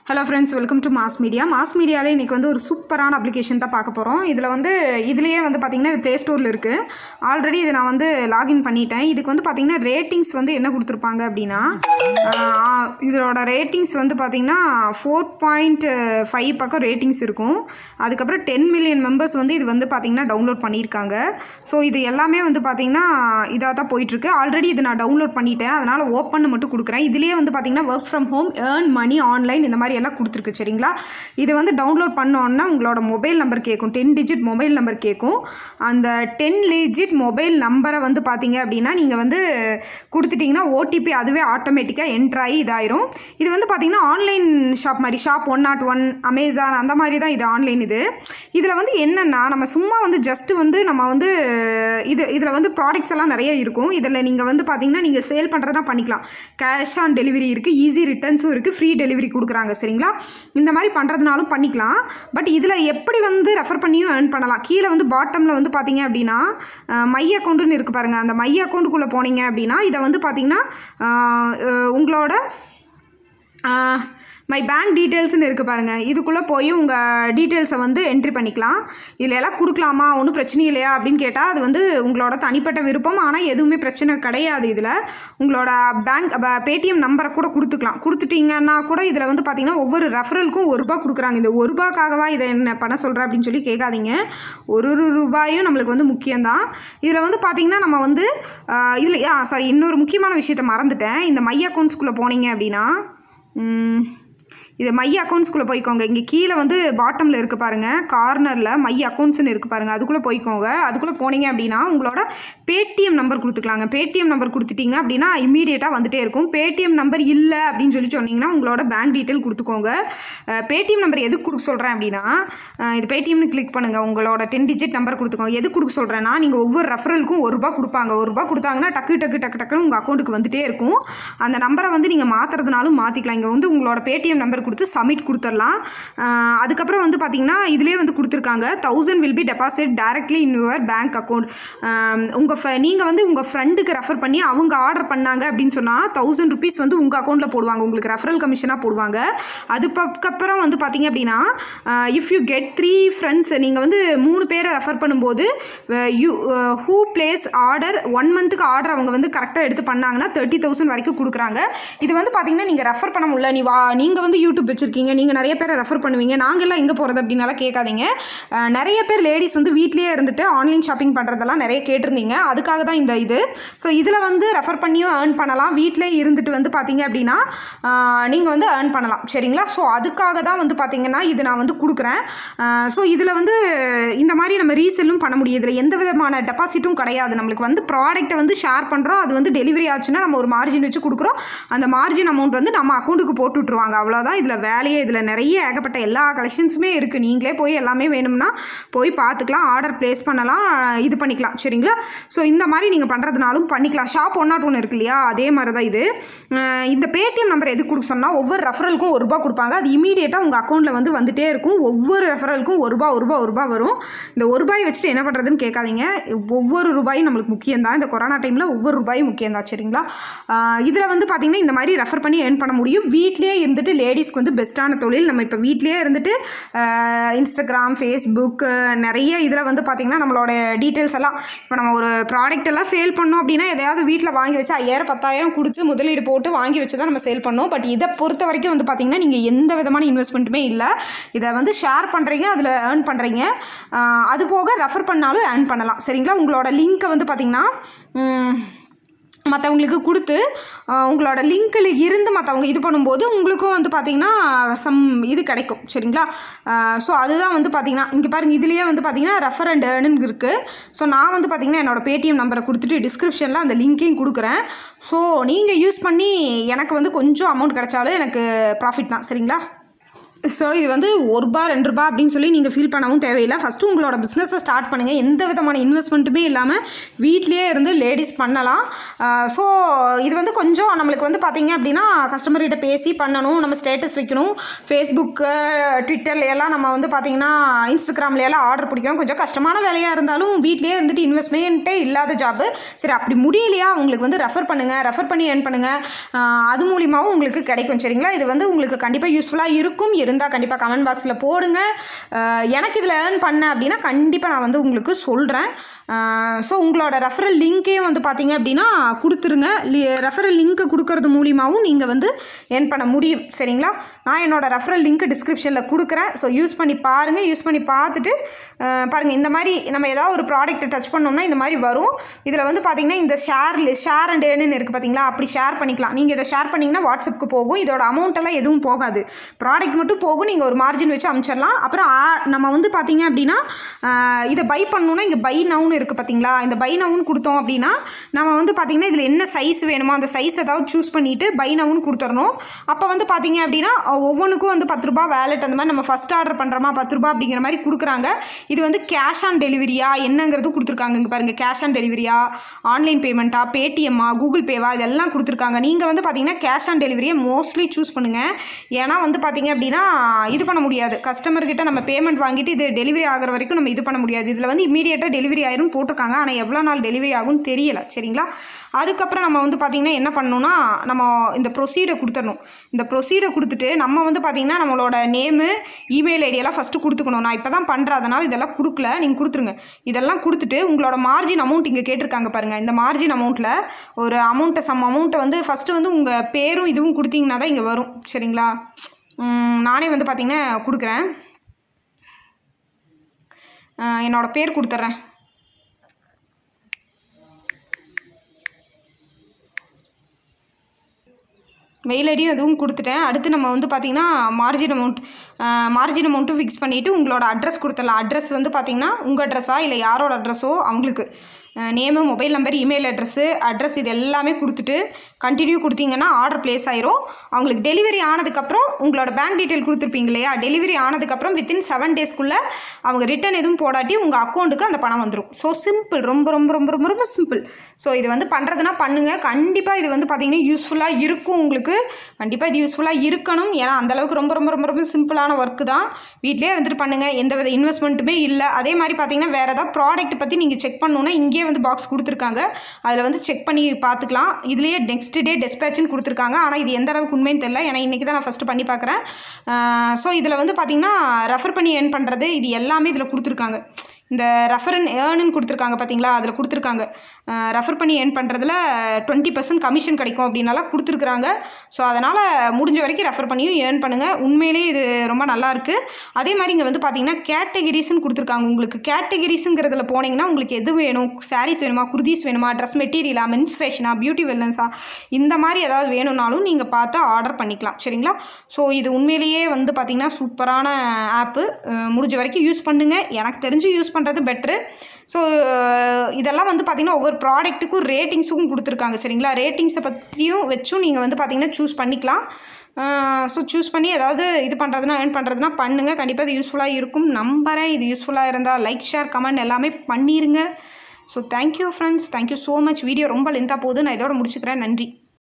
hello friends welcome to mass media mass மீடியாவில் இன்றைக்கி வந்து ஒரு சூப்பரான அப்ளிகேஷன் தான் பார்க்க போகிறோம் இதில் வந்து இதுலேயே வந்து பார்த்திங்கன்னா இது ப்ளே ஸ்டோரில் இருக்குது ஆல்ரெடி இது நான் வந்து லாகின் பண்ணிட்டேன் இதுக்கு வந்து பார்த்திங்கன்னா ரேட்டிங்ஸ் வந்து என்ன கொடுத்துருப்பாங்க அப்படின்னா ஆஹ், இதோட ரேட்டிங்ஸ் வந்து பார்த்திங்கன்னா ஃபோர் பாயிண்ட் ஃபைவ் பக்கம் ரேட்டிங்ஸ் இருக்கும் அதுக்கப்புறம் டென் மில்லியன் மெம்பர்ஸ் வந்து இது வந்து பார்த்திங்கன்னா டவுன்லோட் பண்ணியிருக்காங்க ஸோ இது எல்லாமே வந்து பார்த்திங்கன்னா இதாக தான் போயிட்டுருக்கு ஆல்ரெடி இது நான் டவுன்லோட் பண்ணிட்டேன் அதனால் ஓப்பன் மட்டும் கொடுக்குறேன் இதுலேயே வந்து பார்த்திங்கன்னா work from home earn money online இந்த மாதிரி எல்லாம் கொடுத்துருக்கு சரிங்களா இது வந்து டவுன்லோட் பண்ணோன்னா உங்களோட மொபைல் நம்பர் கேட்கும் டென் டிஜிட் மொபைல் நம்பர் கேட்கும் அந்த டென் டிஜிட் மொபைல் நம்பரை வந்து பார்த்தீங்க அப்படின்னா நீங்கள் வந்து கொடுத்துட்டிங்கன்னா ஓடிபி அதுவே ஆட்டோமேட்டிக்காக என்ட்ரு ஆகி இதாயிரும் இது வந்து பார்த்தீங்கன்னா ஆன்லைன் ஷாப் மாதிரி shop one not one Amazon அந்த மாதிரி தான் இது ஆன்லைன் இது இதில் வந்து என்னென்னா நம்ம சும்மா வந்து ஜஸ்ட்டு வந்து நம்ம வந்து இது இதில் வந்து ப்ராடக்ட்ஸ் எல்லாம் நிறைய இருக்கும் இதில் நீங்கள் வந்து பார்த்தீங்கன்னா நீங்கள் சேல் பண்ணுறதுனா பண்ணிக்கலாம் கேஷ் ஆன் டெலிவரி இருக்குது ஈஸி ரிட்டர்ன்ஸும் இருக்குது ஃப்ரீ டெலிவரி கொடுக்குறாங்க சரிங்களா இந்த மாதிரி பண்ணுறதுனாலும் பண்ணிக்கலாம் பட் இதில் எப்படி வந்து ரெஃபர் பண்ணியும் earn பண்ணலாம் கீழே வந்து பாட்டமில் வந்து பார்த்தீங்க அப்படின்னா அஹ், மை அக்கௌண்ட்டுன்னு இருக்குது பாருங்கள் அந்த மை அக்கௌண்ட்டுக்குள்ளே போனீங்க அப்படின்னா இதை வந்து பார்த்தீங்கன்னா அஹ், அஹ், உங்களோட மை பேங்க் டீட்டெயில்ஸ்னு இருக்குது பாருங்கள் இதுக்குள்ளே போய் உங்கள் டீட்டெயில்ஸை வந்து என்ட்ரி பண்ணிக்கலாம் இதில் எல்லாம் கொடுக்கலாமா ஒன்றும் பிரச்சனை இல்லையா அப்படின்னு கேட்டால் அது வந்து உங்களோட தனிப்பட்ட விருப்பம் ஆனால் எதுவுமே பிரச்சனை கிடையாது இதில் உங்களோட பேங்க் பேடிஎம் நம்பரை கூட கொடுத்துக்கலாம் கொடுத்துட்டீங்கன்னா கூட இதில் வந்து பார்த்தீங்கன்னா ஒவ்வொரு ரெஃபரலுக்கும் ஒரு ரூபா கொடுக்குறாங்க இந்த ஒரு ரூபாக்காகவா இதை என்ன பண்ண சொல்கிறேன் அப்படின்னு சொல்லி கேட்காதீங்க ஒரு ஒரு ரூபாயும் நம்மளுக்கு வந்து முக்கியம்தான் இதில் வந்து பார்த்தீங்கன்னா நம்ம வந்து இதில் ஆ சாரி இன்னொரு முக்கியமான விஷயத்தை மறந்துட்டேன் இந்த மை அக்கௌண்ட்ஸ்குள்ளே போனீங்க அப்படின்னா ம், இது மை அக்கௌண்ட்ஸ்குள்ளே போய்க்கோங்க இங்கே கீழே வந்து பாட்டமில் இருக்குது பாருங்கள் கார்னரில் மை அக்கௌண்ட்ஸ்னு இருக்குது பாருங்கள் அதுக்குள்ளே போய்க்கோங்க அதுக்குள்ளே போனீங்க அப்படின்னா உங்களோட பேடிஎம் நம்பர் கொடுத்துக்கலாங்க பேடிஎம் நம்பர் கொடுத்துட்டீங்க அப்படின்னா இமீடியட்டாக வந்துட்டே இருக்கும் பேடிஎம் நம்பர் இல்லை அப்படின்னு சொல்லி சொன்னீங்கன்னா உங்களோட பேங்க் டீட்டெயில் கொடுத்துக்கோங்க பேடிஎம் நம்பர் எதுக்கு கொடுக்க சொல்கிறேன் அப்படின்னா அஹ், இது பேடிஎம்னு கிளிக் பண்ணுங்கள் உங்களோட டென் டிஜிட் நம்பர் கொடுத்துக்கோங்க எதுக்கு கொடுக்க சொல்கிறேன்னா நீங்கள் ஒவ்வொரு ரெஃபரலுக்கும் ஒரு ரூபா கொடுப்பாங்க ஒரு ரூபா கொடுத்தாங்கன்னா டக்கு டக்கு டக்கு டக்குன்னு உங்கள் அக்கௌண்ட்டுக்கு வந்துட்டே இருக்கும் அந்த நம்பரை வந்து நீங்கள் மாற்றுறதுனாலும் மாற்றிக்கலாம் இங்கே வந்து உங்களோட பேடிஎம் நம்பர் கொடுத்து சப்மிட் கொடுத்துடலாம் அஹ், அதுக்கப்புறம் வந்து பார்த்தீங்கன்னா இதிலே வந்து கொடுத்துருக்காங்க thousand will be deposit directly in your bank account உங்கள் நீங்கள் வந்து உங்கள் ஃப்ரெண்டுக்கு ரெஃபர் பண்ணி அவங்க ஆர்டர் பண்ணாங்க அப்படின்னு சொன்னால் தௌசண்ட் ருபீஸ் வந்து உங்கள் அக்கௌண்ட்டில் போடுவாங்க உங்களுக்கு ரெஃபரல் கமிஷனாக போடுவாங்க அதுக்கப்புறம் வந்து பார்த்தீங்க அப்படின்னா if you get three friends நீங்கள் வந்து மூணு பேரை ரெஃபர் பண்ணும்போது you who place order one மந்த்துக்கு ஆர்டர் அவங்க வந்து கரெக்டாக எடுத்து பண்ணாங்கன்னா தேர்ட்டி தௌசண்ட் வரைக்கும் கொடுக்குறாங்க இது வந்து பார்த்தீங்கன்னா நீங்கள் ரெஃபர் பண்ண முடியல நீ வா நீங்கள் வந்து யூடியூப் வச்சுருக்கீங்க நீங்கள் நிறைய பேரை ரெஃபர் பண்ணுவீங்க நாங்கள்லாம் எங்கே போகிறது அப்படின்னாலாம் கேட்காதீங்க அஹ், நிறைய பேர் லேடிஸ் வந்து வீட்லேயே இருந்துட்டு ஆன்லைன் ஷாப்பிங் பண்ணுறதெல்லாம் நிறைய கேட்டிருந்தீங்க அதுக்காக தான் இந்த இது ஸோ இதில் வந்து ரெஃபர் பண்ணியும் ஏர்ன் பண்ணலாம் வீட்டிலே இருந்துட்டு வந்து பார்த்தீங்க அப்படின்னா நீங்கள் வந்து ஏர்ன் பண்ணலாம் சரிங்களா ஸோ அதுக்காக தான் வந்து பார்த்தீங்கன்னா இது நான் வந்து கொடுக்குறேன் ஸோ இதில் வந்து இந்த மாதிரி நம்ம ரீசெல்லும் பண்ண முடியும் இதில் எந்த விதமான டெபாசிட்டும் கிடையாது நம்மளுக்கு வந்து ப்ராடக்ட்டை வந்து ஷேர் பண்ணுறோம் அது வந்து டெலிவரி ஆச்சுன்னா நம்ம ஒரு மார்ஜின் வச்சு கொடுக்குறோம் அந்த மார்ஜின் அமௌண்ட் வந்து நம்ம அக்கௌண்ட்டுக்கு போட்டு விட்ருவாங்க அவ்வளோதான் இதில் வேலையே இதில் நிறைய ஏகப்பட்ட எல்லா கலெக்ஷன்ஸுமே இருக்குது நீங்களே போய் எல்லாமே வேணும்னா போய் பார்த்துக்கலாம் ஆர்டர் ப்ளேஸ் பண்ணலாம் இது பண்ணிக்கலாம் சரிங்களா ஸோ இந்த மாதிரி நீங்கள் பண்ணுறதுனாலும் பண்ணிக்கலாம் ஷாப் ஒன் நாட் ஒன் இருக்கு இல்லையா அதே மாதிரி தான் இது அஹ் இந்த பேடிஎம் நம்பர் எதுக்கு கொடுக்க சொன்னால் ஒவ்வொரு ரெஃபரலுக்கும் ஒரு ரூபா கொடுப்பாங்க அது இமீடியட்டாக உங்கள் அக்கௌண்ட்டில் வந்து வந்துட்டே இருக்கும் ஒவ்வொரு ரெஃபரலுக்கும் ஒரு ரூபா ஒரு ரூபா ஒரு ரூபா வரும் இந்த ஒரு ரூபாய் வச்சுட்டு என்ன பண்ணுறதுன்னு கேட்காதீங்க ஒவ்வொரு ரூபாயும் நம்மளுக்கு முக்கியம் தான் இந்த கொரோனா டைமில் ஒவ்வொரு ரூபாயும் முக்கியம் தான் சரிங்களா இதில் வந்து பார்த்திங்கன்னா இந்த மாதிரி ரெஃபர் பண்ணி ஏர்ன் பண்ண முடியும் வீட்லேயே இருந்துட்டு லேடிஸ்க்கு வந்து பெஸ்ட்டான தொழில் நம்ம இப்போ வீட்லேயே இருந்துட்டு இன்ஸ்டாகிராம் ஃபேஸ்புக் நிறைய இதில் வந்து பார்த்திங்கன்னா நம்மளோட டீட்டெயில்ஸ் எல்லாம் இப்போ நம்ம ஒரு ப்ராடக்ட் எல்லாம் சேல் பண்ணோம் அப்படின்னா எதையாவது வீட்டில் வாங்கி வச்சு ஐயாயிரம் பத்தாயிரம் கொடுத்து முதலீடு போட்டு வாங்கி வச்சு தான் நம்ம சேல் பண்ணோம் பட் இதை பொறுத்த வரைக்கும் வந்து பார்த்திங்கன்னா நீங்கள் எந்த விதமான இன்வெஸ்ட்மெண்ட்டுமே இல்லை இதை வந்து ஷேர் பண்ணுறீங்க அதில் ஏர்ன் பண்ணுறீங்க அது போக ரெஃபர் பண்ணாலும் ஏர்ன் பண்ணலாம் சரிங்களா உங்களோட லிங்க்கை வந்து பார்த்திங்கன்னா உம், மற்றவங்களுக்கு கொடுத்து அஹ், உங்களோட லிங்க்கில் இருந்து மற்றவங்க இது பண்ணும்போது உங்களுக்கும் வந்து பார்த்திங்கன்னா சம் இது கிடைக்கும் சரிங்களா ஸோ அதுதான் வந்து பார்த்திங்கன்னா இங்கே பாருங்கள் இதுலேயே வந்து பார்த்திங்கன்னா ரெஃபர் அண்ட் ஏர்னுன்னு இருக்குது ஸோ நான் வந்து பார்த்திங்கன்னா என்னோட பேடிஎம் நம்பரை கொடுத்துட்டு டிஸ்கிரிப்ஷனில் அந்த லிங்க்கையும் கொடுக்குறேன் ஸோ நீங்கள் யூஸ் பண்ணி எனக்கு வந்து கொஞ்சம் அமௌண்ட் கிடைச்சாலும் எனக்கு ப்ராஃபிட் தான் சரிங்களா ஸோ இது வந்து ஒரு ரூபா ரெண்டு ரூபா அப்படின்னு சொல்லி நீங்கள் ஃபீல் பண்ணவும் தேவையில்லை ஃபஸ்ட்டு உங்களோட பிஸ்னஸை ஸ்டார்ட் பண்ணுங்கள் எந்த விதமான இன்வெஸ்ட்மெண்ட்டுமே இல்லாமல் வீட்லேயே இருந்து லேடிஸ் பண்ணலாம் ஸோ இது வந்து கொஞ்சம் நம்மளுக்கு வந்து பார்த்தீங்க அப்படின்னா கஸ்டமர்கிட்ட பேசி பண்ணணும் நம்ம ஸ்டேட்டஸ் வைக்கணும் ஃபேஸ்புக்கு ட்விட்டர்ல எல்லாம் நம்ம வந்து பார்த்தீங்கன்னா இன்ஸ்டாகிராம்ல எல்லாம் ஆர்டர் பிடிக்கணும் கொஞ்சம் கஷ்டமான வேலையாக இருந்தாலும் வீட்லேயே இருந்துட்டு இன்வெஸ்ட்மெண்ட்டே இல்லாத ஜாப்பு சரி அப்படி முடியலையா உங்களுக்கு வந்து ரெஃபர் பண்ணுங்கள் ரெஃபர் பண்ணி ஏர்ன் பண்ணுங்கள் அது மூலியமாகவும் உங்களுக்கு கிடைக்கும் சரிங்களா இது வந்து உங்களுக்கு கண்டிப்பாக யூஸ்ஃபுல்லாக இருக்கும் இருந்தால் கண்டிப்பாக கமெண்ட் பாக்ஸில் போடுங்க அஹ் எனக்கு இதில் ஏர்ன் பண்ணேன் அப்படின்னா கண்டிப்பாக நான் வந்து உங்களுக்கு சொல்கிறேன் ஸோ உங்களோட ரெஃபரல் லிங்க்கையும் வந்து பார்த்தீங்க அப்படின்னா கொடுத்துருங்க ரெஃபரல் லிங்க்கு கொடுக்கறது மூலியமாகவும் நீங்கள் வந்து ஏர்ன் பண்ண முடியும் சரிங்களா நான் என்னோட ரெஃபரல் லிங்க் டிஸ்கிரிப்ஷனில் கொடுக்குறேன் ஸோ யூஸ் பண்ணி பாருங்கள் யூஸ் பண்ணி பார்த்துட்டு அஹ் பாருங்கள் இந்த மாதிரி நம்ம ஏதாவது ஒரு ப்ராடக்ட்டை டச் பண்ணோம்னா இந்த மாதிரி வரும் இதில் வந்து பார்த்தீங்கன்னா இந்த ஷேர் ஷேர் அண்ட் ஏர்னு இருக்குது பார்த்தீங்களா அப்படி ஷேர் பண்ணிக்கலாம் நீங்கள் இதை ஷேர் பண்ணிங்கன்னா வாட்ஸ்அப்புக்கு போகும் இதோட அமௌண்ட் எல்லாம் எதுவும் போகாது ப்ராடக்ட் மட்டும் போகும் நீங்கள் ஒரு மார்ஜின் வச்சு அனுப்பிச்சிடலாம் அப்புறம் ஆ- நம்ம வந்து பார்த்தீங்க அப்படின்னா ஆஹ் இதை பை பண்ணணும்னா இங்கே பை நவுன்னு இருக்குது பார்த்தீங்களா இந்த பை நவுன்னு கொடுத்தோம் அப்படின்னா நம்ம வந்து பார்த்தீங்கன்னா இதில் என்ன சைஸ் வேணுமோ அந்த சைஸ் ஏதாவது சூஸ் பண்ணிவிட்டு பை நவுன்னு கொடுத்துடணும் அப்போ வந்து பார்த்தீங்க அப்படின்னா அஹ் ஒவ்வொன்றுக்கும் வந்து பத்து ரூபா வேலெட் அந்த மாதிரி நம்ம ஃபஸ்ட் ஆர்டர் பண்ணுறோமா பத்து ரூபா அப்படிங்கிற மாதிரி கொடுக்குறாங்க இது வந்து கேஷ் ஆன் டெலிவரியா என்னங்கிறது கொடுத்துருக்காங்க இங்கே பாருங்கள் கேஷ் ஆன் டெலிவரியா ஆன்லைன் பேமெண்ட்டா பேடிஎம்மா கூகுள் பேவா இதெல்லாம் கொடுத்துருக்காங்க நீங்கள் வந்து பார்த்தீங்கன்னா கேஷ் ஆன் டெலிவரியை மோஸ்ட்லி சூஸ் பண்ணுங்கள் ஏன்னா வந்து பார்த்தீங்க அப்படின்னா இது பண்ண முடியாது கஸ்டமர்கிட்ட நம்ம பேமெண்ட் வாங்கிட்டு இது டெலிவரி ஆகிற வரைக்கும் நம்ம இது பண்ண முடியாது இதில் வந்து இமீடியட்டாக டெலிவரி ஆயிரும் போட்டிருக்காங்க ஆனால் எவ்வளோ நாள் டெலிவரி ஆகும்னு தெரியல சரிங்களா அதுக்கப்புறம் நம்ம வந்து பார்த்திங்கன்னா என்ன பண்ணணும்னா நம்ம இந்த ப்ரொசீடை கொடுத்துடணும் இந்த ப்ரொசீடை கொடுத்துட்டு நம்ம வந்து பார்த்திங்கன்னா நம்மளோட நேமு இமெயில் ஐடியெல்லாம் ஃபஸ்ட்டு கொடுத்துக்கணும் நான் இப்போ தான் பண்ணுறேன் அதனால் இதெல்லாம் கொடுக்கல நீங்கள் கொடுத்துருங்க இதெல்லாம் கொடுத்துட்டு உங்களோட மார்ஜின் அமௌண்ட் இங்கே கேட்டிருக்காங்க பாருங்கள் இந்த மார்ஜின் அமௌண்ட்டில் ஒரு அமௌண்ட்டை சம் அமௌண்ட்டை வந்து ஃபஸ்ட்டு வந்து உங்கள் பேரும் இதுவும் கொடுத்தீங்கன்னா தான் இங்கே வரும் சரிங்களா உம், நானே வந்து பார்த்திங்கன்னா கொடுக்குறேன் அஹ் என்னோட பேர் கொடுத்துட்றேன் மெயில் ஐடியும் எதுவும் கொடுத்துட்டேன் அடுத்து நம்ம வந்து பார்த்திங்கன்னா மார்ஜின் அமௌண்ட் மார்ஜின் அமௌண்ட்டும் ஃபிக்ஸ் பண்ணிவிட்டு உங்களோட அட்ரஸ் கொடுத்துடலாம் அட்ரஸ் வந்து பார்த்திங்கன்னா உங்கள் அட்ரஸா இல்லை யாரோட அட்ரஸோ அவங்களுக்கு name mobile number email address address இது எல்லாமே கொடுத்துட்டு கண்டினியூ கொடுத்தீங்கன்னா ஆர்டர் ப்ளேஸ் ஆயிரும் அவங்களுக்கு டெலிவரி ஆனதுக்கப்புறம் உங்களோட பேங்க் டீட்டெயில் கொடுத்துருப்பீங்க இல்லையா டெலிவரி ஆனதுக்கப்புறம் வித்தின் செவன் டேஸ்க்குள்ளே அவங்க ரிட்டன் எதுவும் போடாட்டி உங்கள் அக்கௌண்ட்டுக்கு அந்த பணம் வந்துடும் ஸோ சிம்பிள் ரொம்ப ரொம்ப ரொம்ப ரொம்ப ரொம்ப சிம்பிள் ஸோ இது வந்து பண்ணுறதுனா பண்ணுங்கள் கண்டிப்பாக இது வந்து பார்த்திங்கன்னா யூஸ்ஃபுல்லாக இருக்கும் உங்களுக்கு கண்டிப்பாக இது யூஸ்ஃபுல்லாக இருக்கணும் ஏன்னா அந்தளவுக்கு ரொம்ப ரொம்ப ரொம்ப ரொம்ப சிம்பிளான ஒர்க்கு தான் வீட்டிலே இருந்துட்டு பண்ணுங்கள் எந்த வித இன்வெஸ்ட்மெண்ட்டுமே இல்லை அதே மாதிரி பார்த்தீங்கன்னா வேறு ஏதாவது ப்ராடக்ட் பற்றி நீங்கள் செக் பண்ணணுன்னா இங்கேயே வந்து பாக்ஸ் கொடுத்துருக்காங்க அதில் வந்து செக் பண்ணி பார்த்துக்கலாம் இதுலேயே நெக்ஸ்ட் டே டெஸ்பேச்சுன்னு கொடுத்துருக்காங்க ஆனால் இது எந்த அளவுக்கு உண்மைன்னு தெரியல ஏன்னா இன்றைக்கி தான் நான் ஃபஸ்ட்டு பண்ணி பார்க்குறேன் ஸோ இதில் வந்து பார்த்திங்கன்னா ரெஃபர் பண்ணி ஏர்ன் பண்ணுறது இது எல்லாமே இதில் கொடுத்துருக்காங்க இந்த ரெஃபர் அண்ட் ஏர்னுன்னு கொடுத்துருக்காங்க பார்த்தீங்களா அதில் கொடுத்துருக்காங்க ரெஃபர் பண்ணி ஏர்ன் பண்ணுறதுல டுவெண்ட்டி பர்சன்ட் கமிஷன் கிடைக்கும் அப்படின்னாலாம் கொடுத்துருக்குறாங்க ஸோ அதனால் முடிஞ்ச வரைக்கும் ரெஃபர் பண்ணியும் ஏர்ன் பண்ணுங்கள் உண்மையிலேயே இது ரொம்ப நல்லா இருக்குது அதே மாதிரி இங்கே வந்து பார்த்தீங்கன்னா கேட்டகிரிஸ்னு கொடுத்துருக்காங்க உங்களுக்கு கேட்டகிரிஸுங்கிறதுல போனீங்கன்னா உங்களுக்கு எது வேணும் சாரீஸ் வேணுமா குர்தீஸ் வேணுமா ட்ரெஸ் மெட்டீரியலா மென்ஸ் ஃபேஷனா பியூட்டி வெல்லன்ஸா இந்த மாதிரி ஏதாவது வேணும்னாலும் நீங்கள் பார்த்து ஆர்டர் பண்ணிக்கலாம் சரிங்களா ஸோ இது உண்மையிலேயே வந்து பார்த்திங்கன்னா சூப்பரான ஆப்பு முடிஞ்ச வரைக்கும் யூஸ் பண்ணுங்கள் எனக்கு தெரிஞ்சு யூஸ் பண்ணுறது பெட்ரு ஸோ இதெல்லாம் வந்து பார்த்திங்கன்னா ஒவ்வொரு ப்ராடக்ட்டுக்கும் ரேட்டிங்ஸும் கொடுத்துருக்காங்க சரிங்களா ரேட்டிங்ஸை பற்றியும் வச்சும் நீங்கள் வந்து பார்த்திங்கன்னா சூஸ் பண்ணிக்கலாம் ஸோ சூஸ் பண்ணி ஏதாவது இது பண்ணுறதுனா ஏர்ன் பண்ணுறதுனா பண்ணுங்கள் கண்டிப்பாக இது யூஸ்ஃபுல்லாக இருக்கும் நம்புறேன் இது யூஸ்ஃபுல்லாக இருந்தால் லைக் ஷேர் கமெண்ட் எல்லாமே பண்ணிடுங்க so thank you friends thank you so much video ரொம்ப லென்த்தாக போகுது நான் இதோட முடிச்சுக்கிறேன் நன்றி